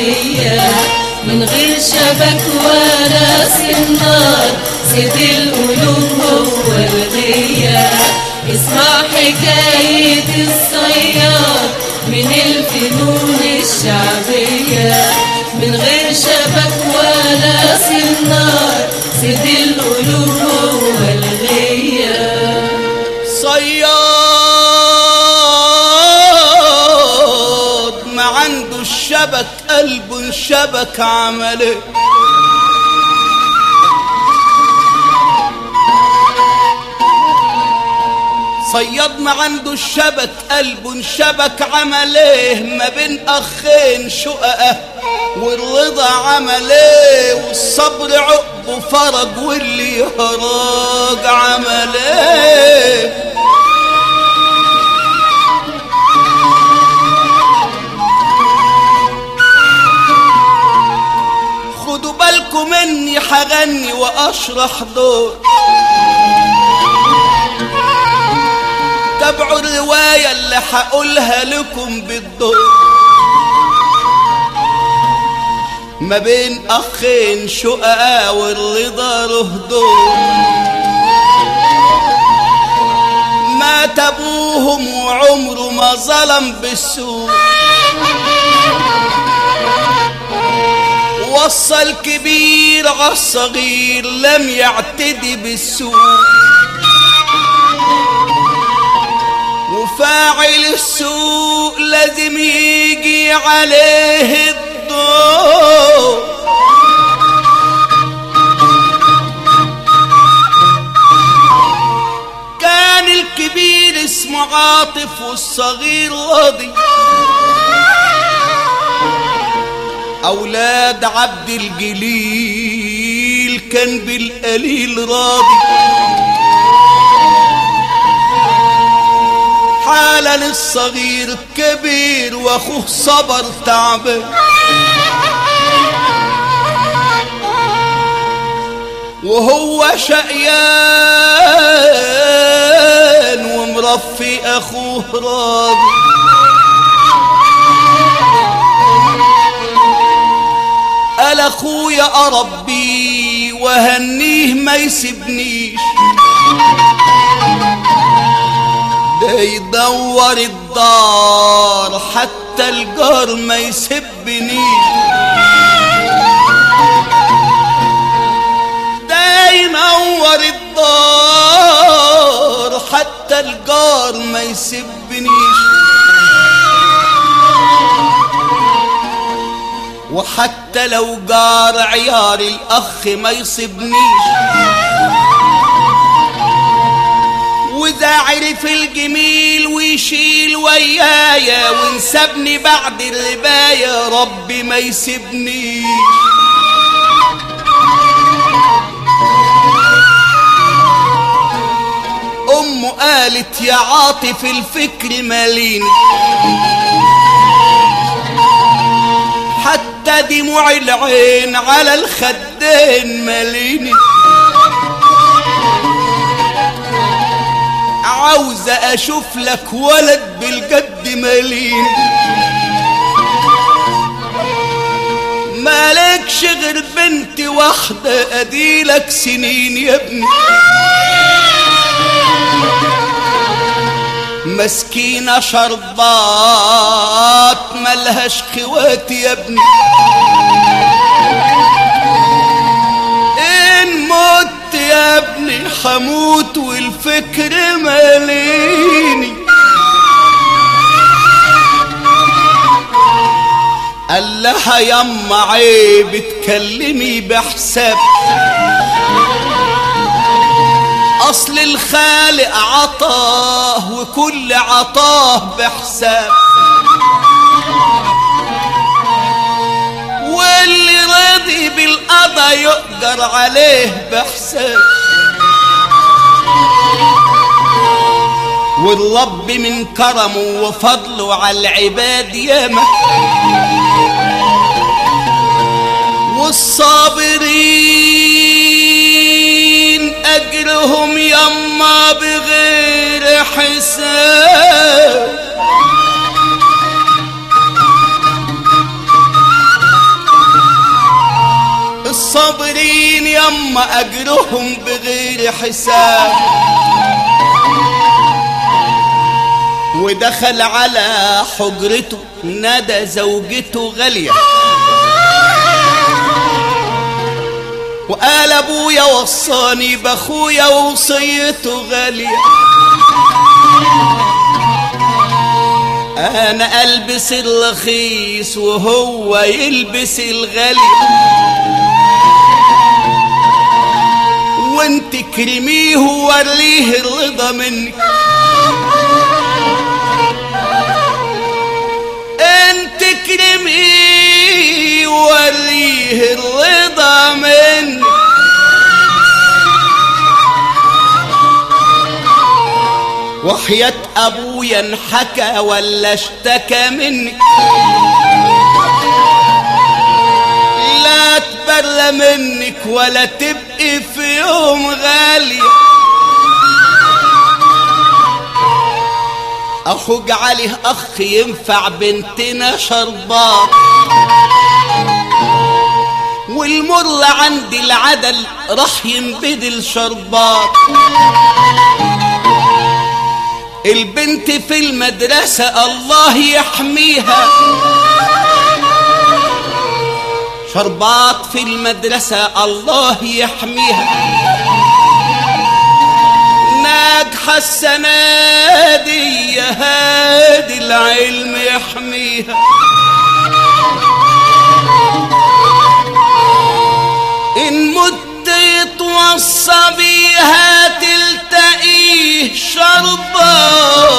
الشعبية من غير شبك ولا سنار سيد القلوب هو الغية اسمع حكاية الصياد من الفنون الشعبية من غير شبك ولا سنار سيد القلوب هو الغية صياد ما عنده الشبك قلبه انشبك عمله صياد ما عنده الشبك قلبه انشبك عمله ما بين اخين شققه والرضا عمله والصبر عقبه فرج واللي هراج عمله خدوا بالكم مني حغني واشرح دور تابعوا الرواية اللي هقولها لكم بالدور ما بين اخين شققاء والرضا رهدور مات ابوهم وعمره ما ظلم بالسوء وصى الكبير عالصغير لم يعتدي بالسوء وفاعل السوء لازم يجي عليه الضوء كان الكبير اسمه عاطف والصغير راضي أولاد عبد الجليل كان بالقليل راضي حالا الصغير كبير واخوه صبر تعبان وهو شقيان ومرفي اخوه راضي قال اخويا اربيه وهنيه ما يسيبنيش ده يدور الدار حتى الجار ما يسبنيش ده ينور الدار حتى الجار ما يسبنيش وحتى لو جار عيار الاخ ما يصيبنيش وإذا عرف الجميل ويشيل ويايا وانسبني بعد الرباية ربي ما يسيبنيش أمه قالت يا عاطف الفكر ماليني حتى دموع العين على الخدين ماليني عاوزة أشوف لك ولد بالجد مالين مالكش غير بنت واحدة أديلك سنين يا ابني مسكينة شربات ملهاش خوات يا ابني إن مت يا ابني حموت والفكر ماليني قال لها يما عيب تكلمي بحساب اصل الخالق عطاه وكل عطاه بحساب واللي راضي بالقضا يؤجر عليه بحساب والرب من كرمه وفضله على العباد ياما والصابرين أجرهم يما بغير حساب والصابرين يما اجرهم بغير حساب ودخل على حجرته نادى زوجته غاليه وقال ابويا وصاني باخويا وصيته غاليه انا البس الرخيص وهو يلبس الغالي وانت كرميه ووريه الرضا منك انت كرميه ووريه الرضا منك وحياة أبويا انحكى ولا اشتكى منك لا تبرى منك ولا تبقي في يوم غالية أخوك عليه أخ ينفع بنتنا شربات والمر عند العدل راح ينبدل شربات البنت في المدرسة الله يحميها شربات في المدرسة الله يحميها ناجحة السنة دي يا هادي العلم يحميها إن مت يتوصى بيها تلتقيه شربة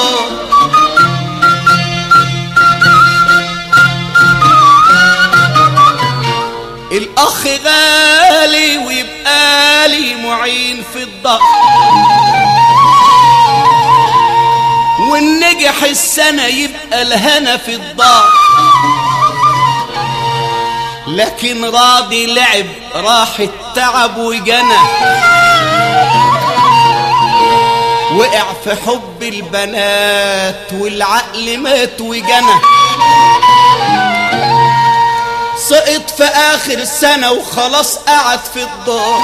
الأخ غالي ويبقى لي معين في الضغط والنجح السنة يبقى الهنا في الضغط لكن راضي لعب راح التعب وجنى وقع في حب البنات والعقل مات وجنى سقط في اخر السنة وخلاص قعد في الدار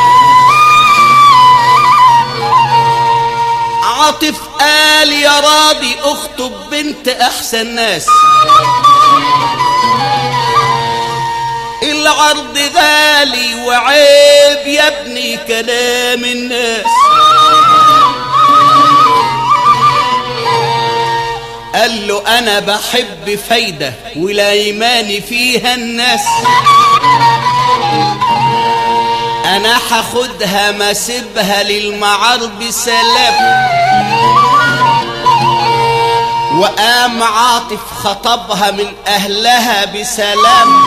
عاطف قال يا راضي اخطب بنت احسن ناس العرض غالي وعيب يا ابني كلام الناس قال له انا بحب فايدة ولا ايماني فيها الناس انا هاخدها ما سيبها للمعارض سلام وقام عاطف خطبها من اهلها بسلام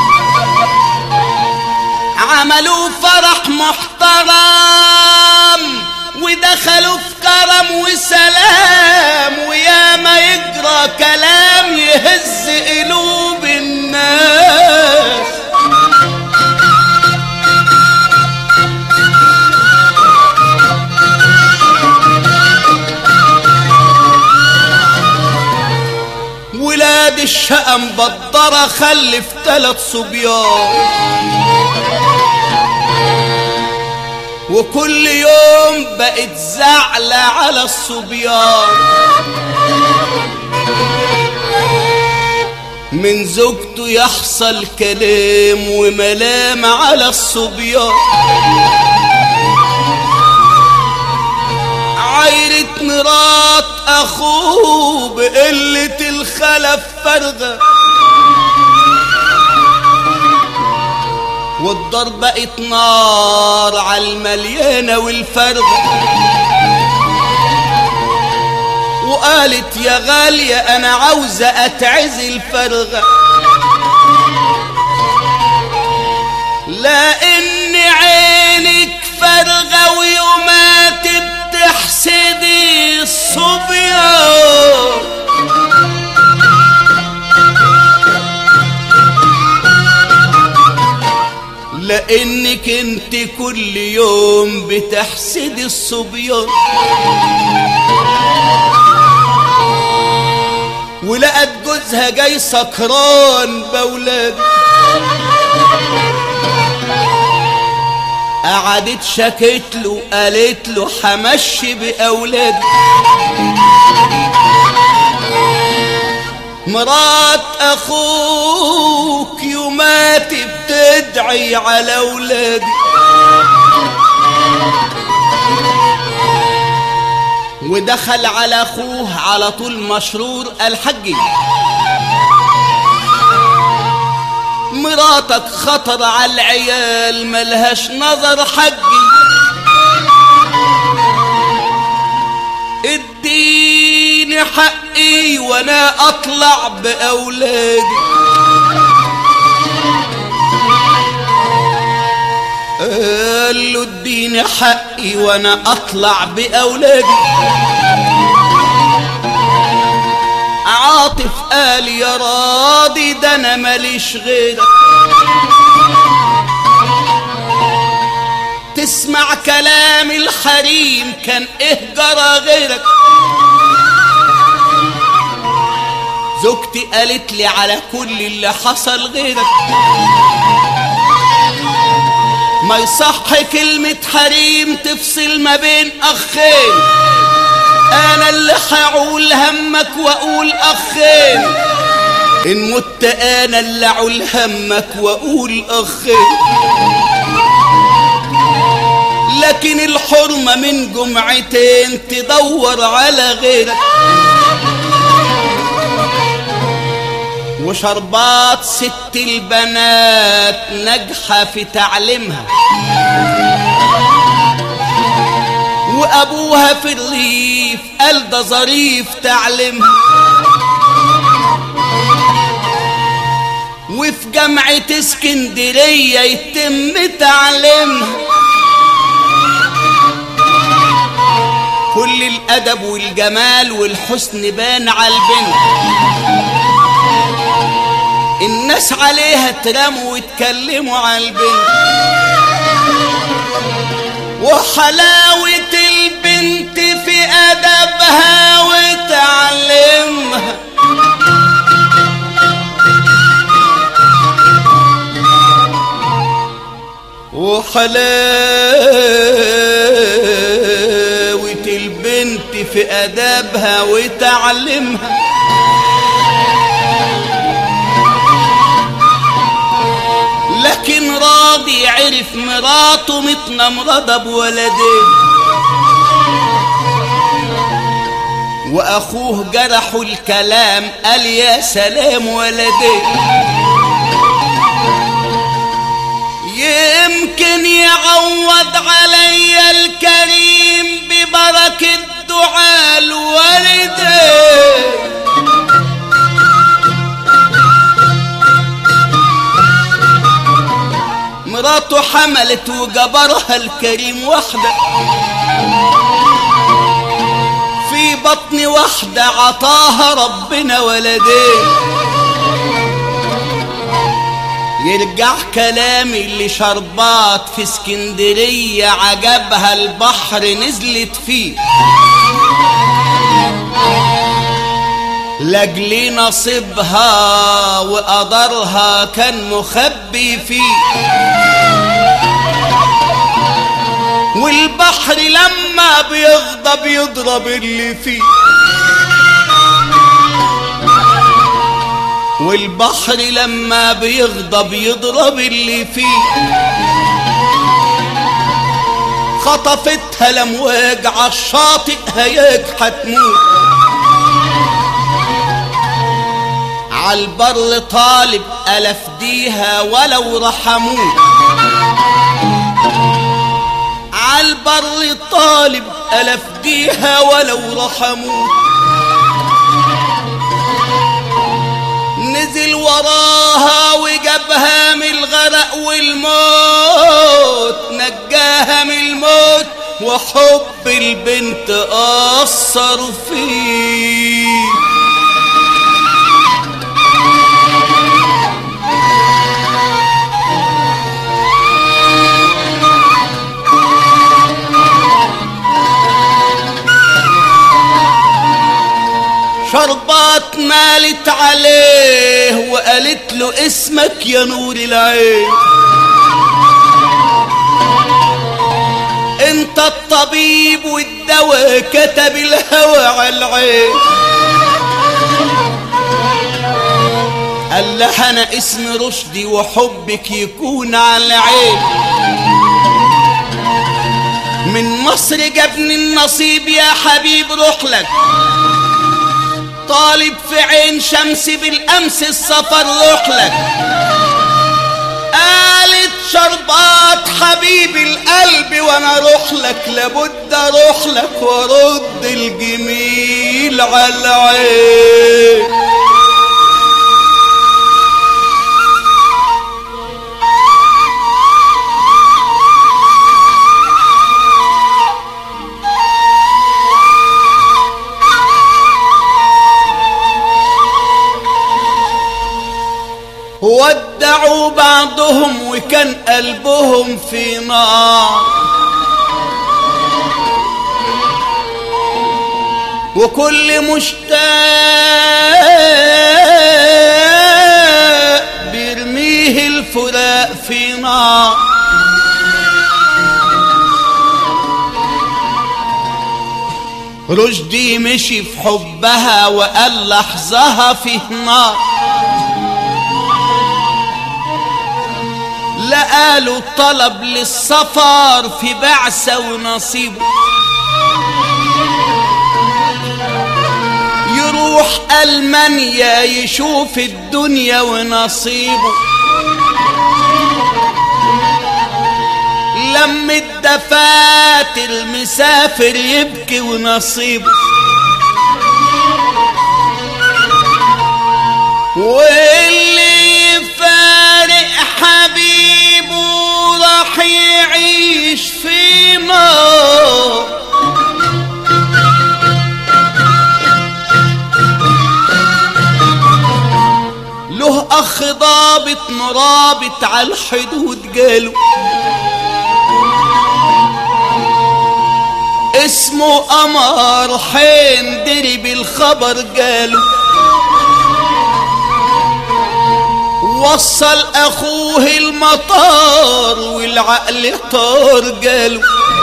عملوا فرح محترم ودخلوا في كرم وسلام ويا ما يجرى كلام يهز قلوب الناس ولاد الشقة مبدرة خلف ثلاث صبيان وكل يوم بقت زعلة على الصبيان من زوجته يحصل كلام وملام على الصبيان عايرة مرات اخوه بقلة الخلف فرغة والدار بقت نار على المليانة والفرغة وقالت يا غالية انا عاوزة اتعزل فرغة لان عينك فرغة ويومات بتحسدي الصبيان لانك انت كل يوم بتحسدي الصبيان ولقت جوزها جاي سكران بولاد قعدت شكت له قالت له حمشي بأولادي مرات أخوك يومات بتدعي على أولادي ودخل على أخوه على طول مشرور الحجي مراتك خطر على العيال ملهاش نظر حجي اديني حقي وانا اطلع باولادي قال له اديني حقي وانا اطلع باولادي عاطف قال يا راضي ده انا ماليش غيرك تسمع كلام الحريم كان ايه جرى غيرك زوجتي قالت لي على كل اللي حصل غيرك ما يصح كلمة حريم تفصل ما بين أخين أنا اللي حعول همك وأقول أخين إن مت أنا اللي أعول همك وأقول أخين لكن الحرمة من جمعتين تدور على غيرك وشربات ست البنات نجحة في تعليمها وأبوها في الريف قال ده ظريف تعليمها وفي جامعة اسكندرية يتم تعليمها كل الأدب والجمال والحسن بان على البنت الناس عليها ترموا ويتكلموا على البنت وحلاوة البنت في أدبها وتعلمها وحلاوة البنت في أدبها وتعلمها لكن راضي عرف مراته متنمرضة بولدين وأخوه جرحوا الكلام قال يا سلام ولدين يمكن يعوض علي الكريم ببركة دعاء الوالدين مراته حملت وجبرها الكريم وحده في بطن واحدة عطاها ربنا ولدين يرجع كلامي اللي شربات في اسكندرية عجبها البحر نزلت فيه لاجل نصيبها وقدرها كان مخبي فيه والبحر لما بيغضب يضرب اللي فيه والبحر لما بيغضب يضرب اللي فيه خطفتها الامواج عالشاطئ هياج هتموت عالبر طالب ألف ديها ولو رحموه عالبر طالب ألف ديها ولو رحموه نزل وراها وجابها من الغرق والموت نجاها من الموت وحب البنت أثر فيه شربات مالت عليه وقالت له اسمك يا نور العين انت الطبيب والدواء كتب الهوى على العين قال لها انا اسمي رشدي وحبك يكون على العين من مصر جابني النصيب يا حبيب روح لك طالب في عين شمس بالامس السفر روح لك قالت شربات حبيب القلب وانا اروح لك لابد اروح لك وارد الجميل على العين ودعوا بعضهم وكان قلبهم في نار وكل مشتاق بيرميه الفراق في نار رشدي مشي في حبها وقال لحظها فيه نار لقاله طلب للسفر في بعثة ونصيبه يروح ألمانيا يشوف الدنيا ونصيبه لم الدفاتر مسافر يبكي ونصيبه واللي يفارق حبيبه راح يعيش في نار له اخ ضابط مرابط على الحدود قالوا اسمه قمر حين دري بالخبر قالوا وصل اخوه المطار والعقل طار قالوا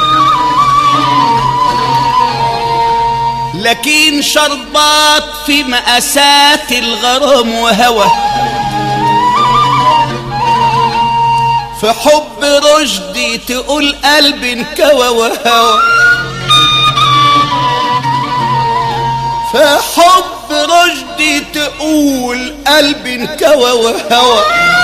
لكن شربات في مأساة الغرام وهوى في حب رشدي تقول قلبي انكوى وهوى في حب رشدي تقول قلبي انكوى وهوى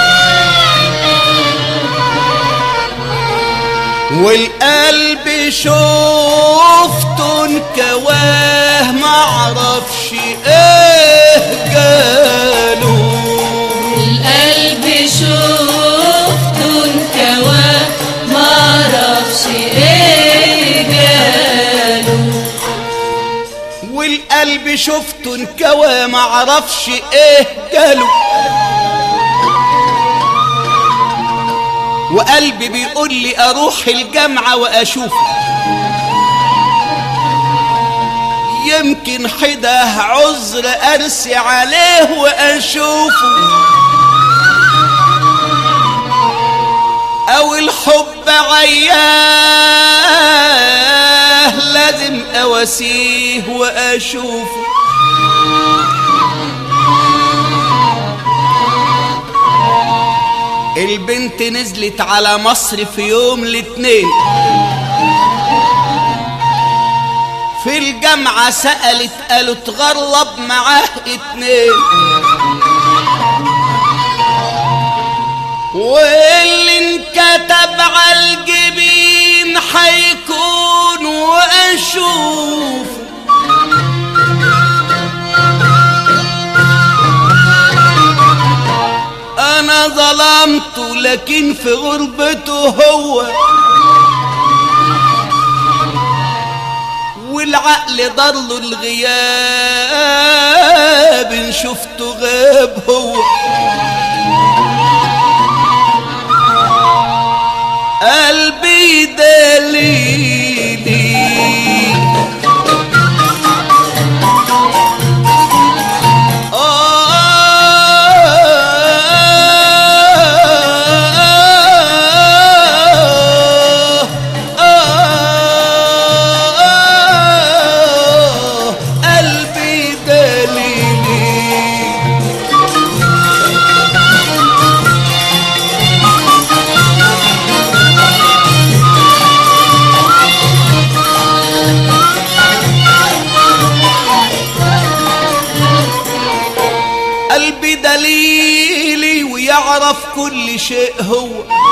والقلب شفته انكواه معرفش ايه قالوا القلب شفته انكوى معرفش ايه جاله والقلب شفته انكوى معرفش ايه قالوا وقلبي بيقول لي اروح الجامعة واشوفه يمكن حده عذر ارسي عليه واشوفه او الحب عياه لازم اواسيه واشوفه البنت نزلت على مصر في يوم الاثنين في الجامعة سألت قالوا تغرب معاه اتنين واللي انكتب على الجبين حيكون واشوف انا ظلمته لكن في غربته هو والعقل ضله الغياب إن شفته غاب هو قلبي دليلي آه آه يعرف كل شيء هو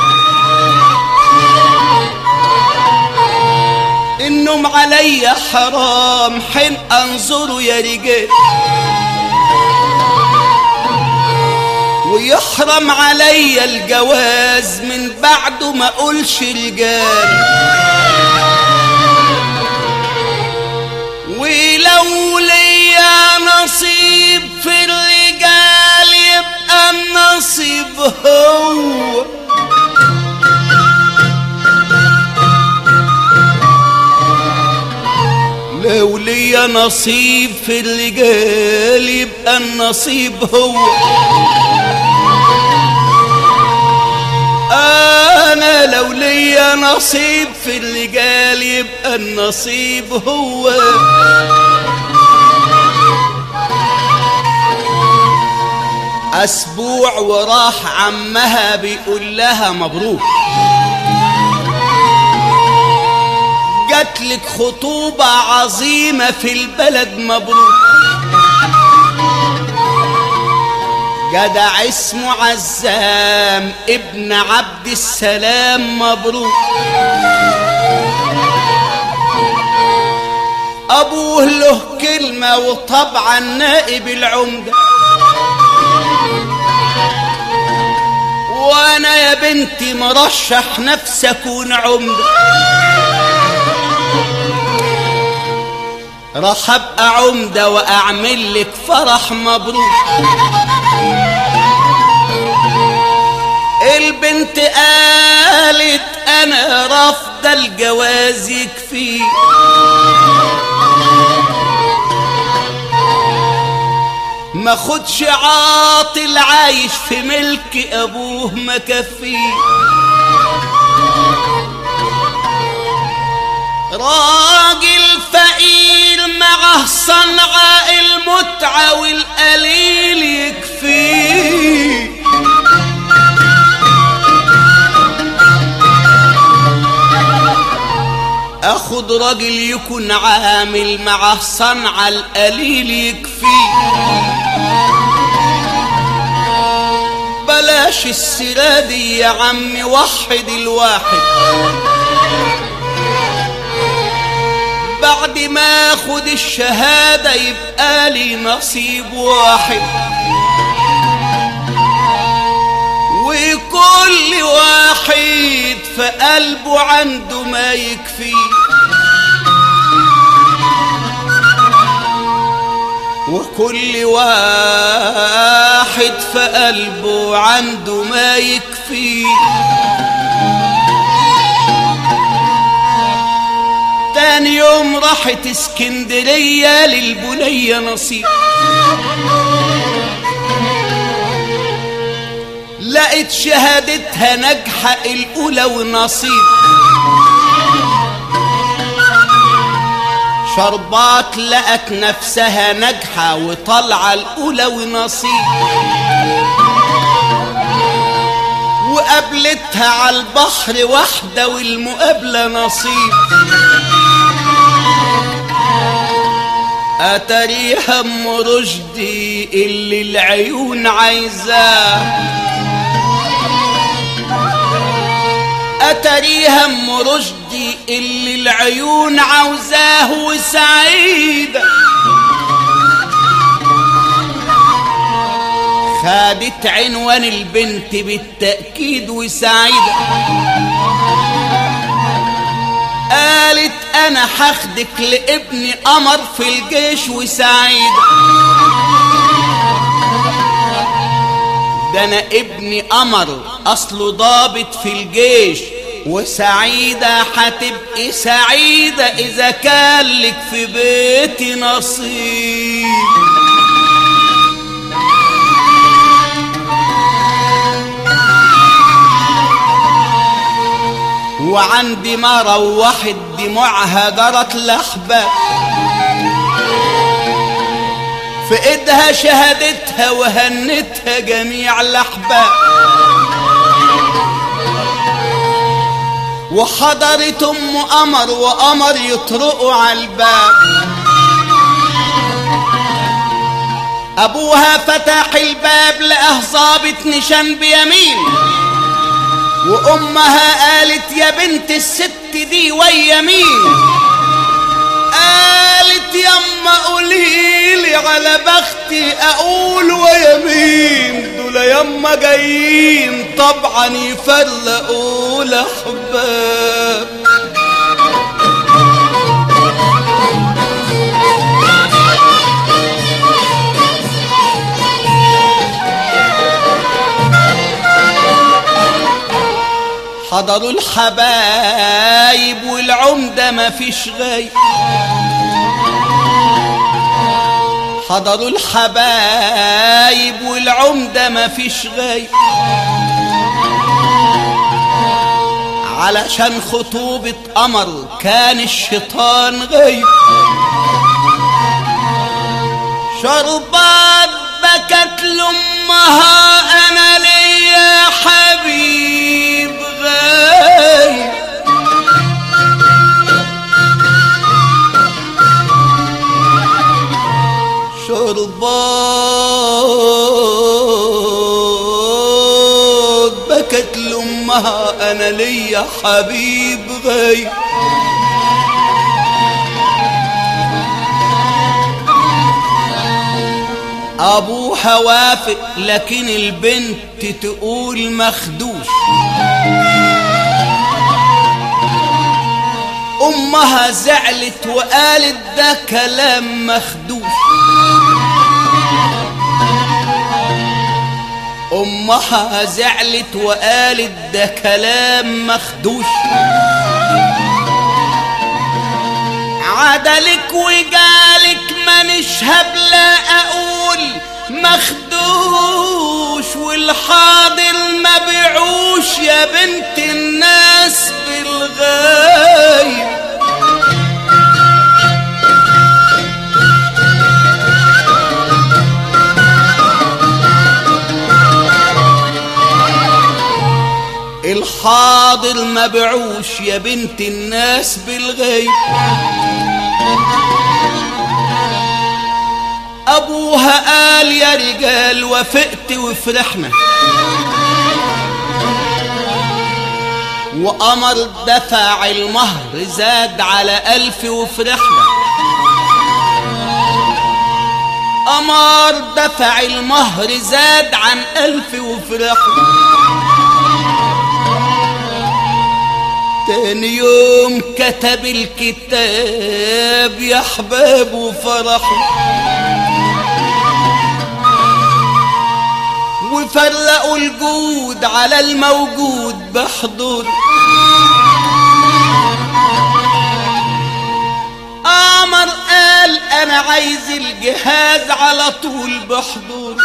النوم علي حرام حين انظره يا رجال ويحرم علي الجواز من بعده ما اقولش رجال ولو ليا نصيب في الرجال يبقى النصيب هو لو ليا نصيب في الرجال يبقى النصيب هو انا لو ليا نصيب في الرجال يبقى النصيب هو اسبوع وراح عمها بيقول لها مبروك جاتلك خطوبة عظيمة في البلد مبروك جدع اسمه عزام ابن عبد السلام مبروك ابوه له كلمة وطبعا نائب العمدة وانا يا بنتي مرشح نفسي اكون عمده راح ابقى عمده واعمل لك فرح مبروك البنت قالت انا رافضه الجواز يكفي ما خدش عاطل عايش في ملك ابوه ما كفيه راجل فقير معه صنعاء المتعة والقليل يكفيه اخد راجل يكون عامل معه صنعة القليل يكفيه بلاش السيرة دي يا عمي وحد الواحد بعد ما اخد الشهادة يبقى لي نصيب واحد وكل واحد في قلبه عنده ما يكفيه وكل واحد في قلبه عنده ما يكفيه تاني يوم راحت اسكندرية للبنية نصيب لقيت شهادتها ناجحة الأولى ونصيب شربات لقت نفسها ناجحة وطالعة الأولى ونصيب وقابلتها على البحر واحدة والمقابلة نصيب أتريها أم رشدي اللي العيون عايزاه أتريها أم رشدي اللي العيون عاوزاه وسعيدة خدت عنوان البنت بالتأكيد وسعيدة قالت أنا هاخدك لابني قمر في الجيش وسعيدة ده أنا ابني قمر أصله ضابط في الجيش وسعيدة هتبقي سعيدة إذا كان لك في بيتي نصيب وعندي ما روحت دموعها جرت لحبة في ايدها شهادتها وهنتها جميع الأحباب وحضرت ام قمر وقمر يطرقوا على الباب ابوها فتح الباب لقاه ظابط نشان بيمين وامها قالت يا بنت الست دي ويا مين قالت يما قوليلي على بختي اقول ويا مين دول يما جايين طبعا يفرقوا الاحباب حضروا الحبايب والعمدة مفيش غايب حضروا الحبايب والعمدة مفيش غايب علشان خطوبة قمر كان الشيطان غايب شربات بكت لأمها أنا ليا حبيب غايب شربات بكت لأمها أنا ليا حبيب غايب أبوها وافق لكن البنت تقول مخدوش أمها زعلت وقالت ده كلام مخدوش أمها زعلت وقالت ده كلام مخدوش عدلك وجالك ما نشهب لا أقول مخدوش والحاضر ما بيعوش يا بنت الناس بالغايب الحاضر ما بعوش يا بنت الناس بالغيب ابوها قال يا رجال وافقت وفرحنا وقمر دفع المهر زاد على ألف وفرحنا قمر دفع المهر زاد عن ألف وفرحنا تاني يوم كتب الكتاب يا احباب وفرحوا وفرقوا الجود على الموجود بحضور قمر قال انا عايز الجهاز على طول بحضور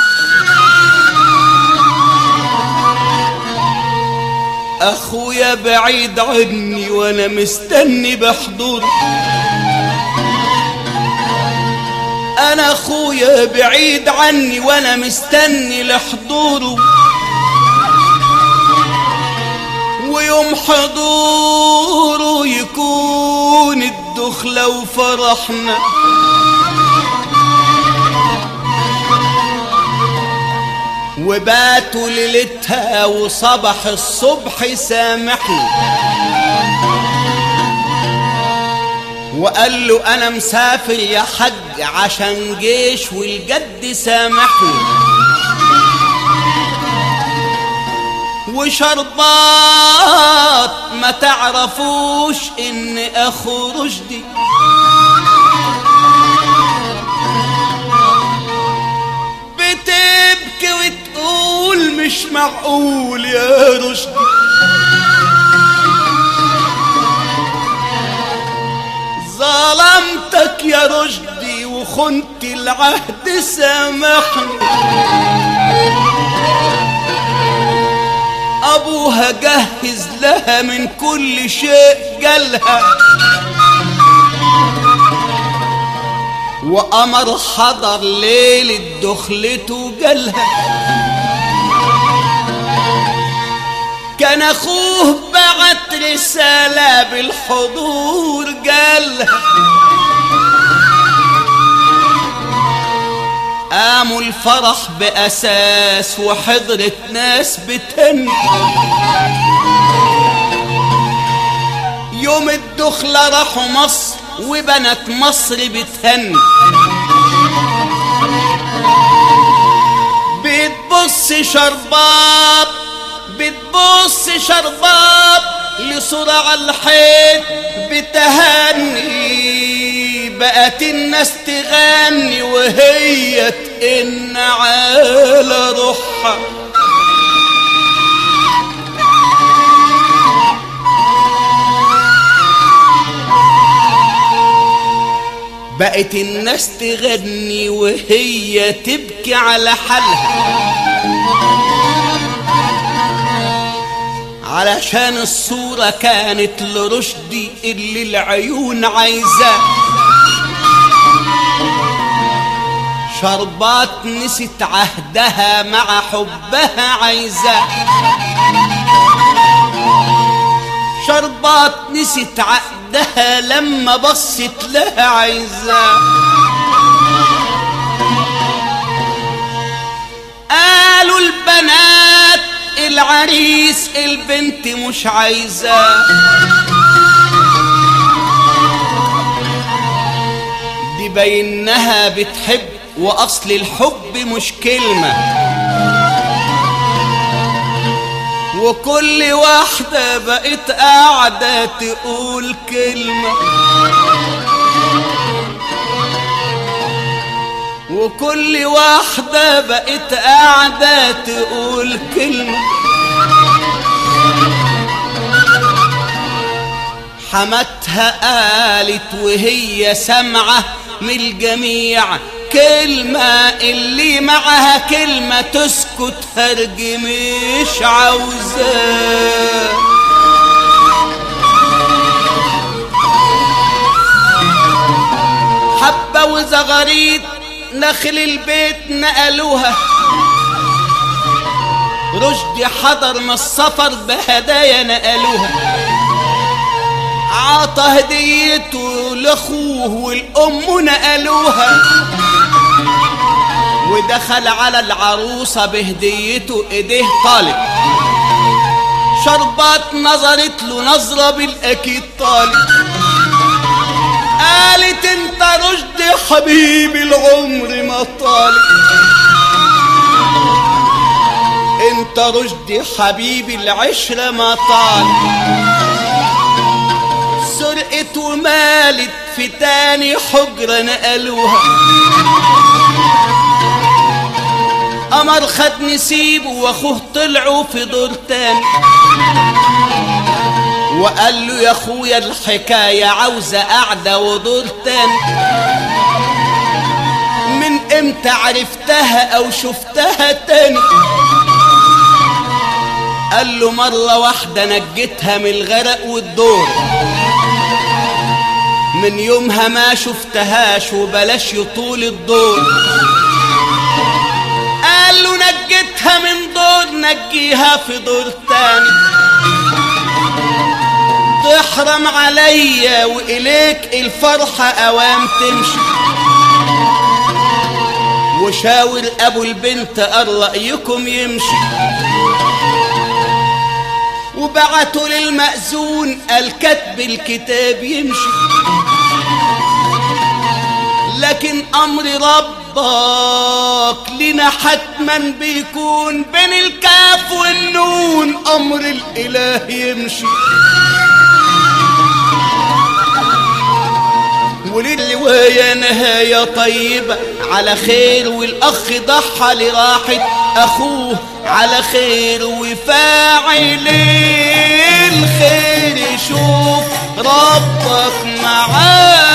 اخويا بعيد عني وانا مستني بحضور انا اخويا بعيد عني وانا مستني لحضوره ويوم حضوره يكون الدخلة وفرحنا وباتوا ليلتها وصبح الصبح سامحني وقال له انا مسافر يا حج عشان جيش والجد سامحني وشربات ما تعرفوش ان اخو رشدي بتبكي وتقول مش معقول يا رشدي ظلمتك يا رشدي وخنت العهد سامحني ابوها جهز لها من كل شيء جالها وقمر حضر ليلة دخلته جالها كان اخوه بعت رسالة بالحضور جالها قاموا الفرح بأساس وحضرت ناس بتهني يوم الدخلة راحوا مصر وبنات مصر بتهني بتبص شرباب بتبص شرباب لصورة على الحيط بتهني بقت الناس تغني وهي تئن على روحها بقت الناس تغني وهي تبكي على حالها علشان الصورة كانت لرشدي اللي العيون عايزاه شربات نسيت عهدها مع حبها عايزاه شربات نسيت عقدها لما بصت لها عايزاه قالوا البنات العريس البنت مش عايزاه دي بينها بتحب واصل الحب مش كلمه وكل واحدة بقت قاعدة تقول كلمة وكل واحدة بقت قاعدة تقول كلمة حماتها قالت وهي سامعة من الجميع كلمة اللي معها كلمة تسكت هرج مش عاوزاه حبة وزغاريد نخل البيت نقلوها رشدي حضر من السفر بهدايا نقلوها عطى هديته لاخوه والام نقلوها ودخل على العروسة بهديته ايديه طالب شربات نظرت له نظرة بالاكيد طالب قالت انت رشدي حبيبي العمر ما طالب انت رشدي حبيبي العشرة ما طالب سرقت ومالت في تاني حجرة نقلوها قمر خد نسيبه واخوه طلعوا في دور تاني وقال له يا اخويا الحكاية عاوزة قعدة ودور تاني من امتى عرفتها او شفتها تاني قال له مرة واحدة نجيتها من الغرق والدور من يومها ما شفتهاش وبلاش يطول الدور قال له نجيتها من دور نجيها في دور تاني تحرم عليا وإليك الفرحة أوام تمشي وشاور أبو البنت قال رأيكم يمشي وبعتوا للمأذون قال كتب الكتاب يمشي لكن أمر ربك لنا حتما بيكون بين الكاف والنون أمر الإله يمشي وللرواية نهاية طيبة على خير والأخ ضحى لراحة أخوه على خير وفاعل الخير شوف ربك معاه